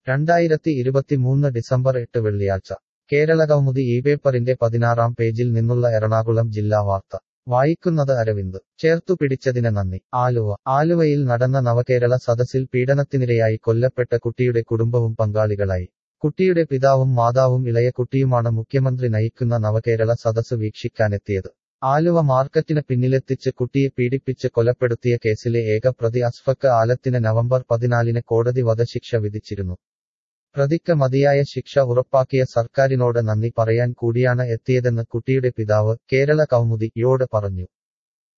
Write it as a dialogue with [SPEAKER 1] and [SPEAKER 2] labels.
[SPEAKER 1] രണ്ടായിരത്തി ഇരുപത്തിമൂന്ന് ഡിസംബർ എട്ട് വെള്ളിയാഴ്ച കേരള കൗമുദി ഈ പേപ്പറിന്റെ പതിനാറാം പേജിൽ നിന്നുള്ള എറണാകുളം ജില്ലാ വാർത്ത വായിക്കുന്നത് അരവിന്ദ് ചേർത്തു പിടിച്ചതിന് നന്ദി ആലുവ ആലുവയിൽ നടന്ന നവകേരള സദസ്സിൽ പീഡനത്തിനിരയായി കൊല്ലപ്പെട്ട കുട്ടിയുടെ കുടുംബവും പങ്കാളികളായി കുട്ടിയുടെ പിതാവും മാതാവും ഇളയ കുട്ടിയുമാണ് മുഖ്യമന്ത്രി നയിക്കുന്ന നവകേരള സദസ്സ് വീക്ഷിക്കാനെത്തിയത് ആലുവ മാർക്കറ്റിന് പിന്നിലെത്തിച്ച് കുട്ടിയെ പീഡിപ്പിച്ച് കൊലപ്പെടുത്തിയ കേസിലെ ഏക പ്രതി അസ്ഫക്ക് ആലത്തിന് നവംബർ പതിനാലിന് കോടതി വധശിക്ഷ വിധിച്ചിരുന്നു പ്രതിക്ക് മതിയായ ശിക്ഷ ഉറപ്പാക്കിയ സർക്കാരിനോട് നന്ദി പറയാൻ കൂടിയാണ് എത്തിയതെന്ന് കുട്ടിയുടെ പിതാവ് കേരള കൗമുദിയോട് പറഞ്ഞു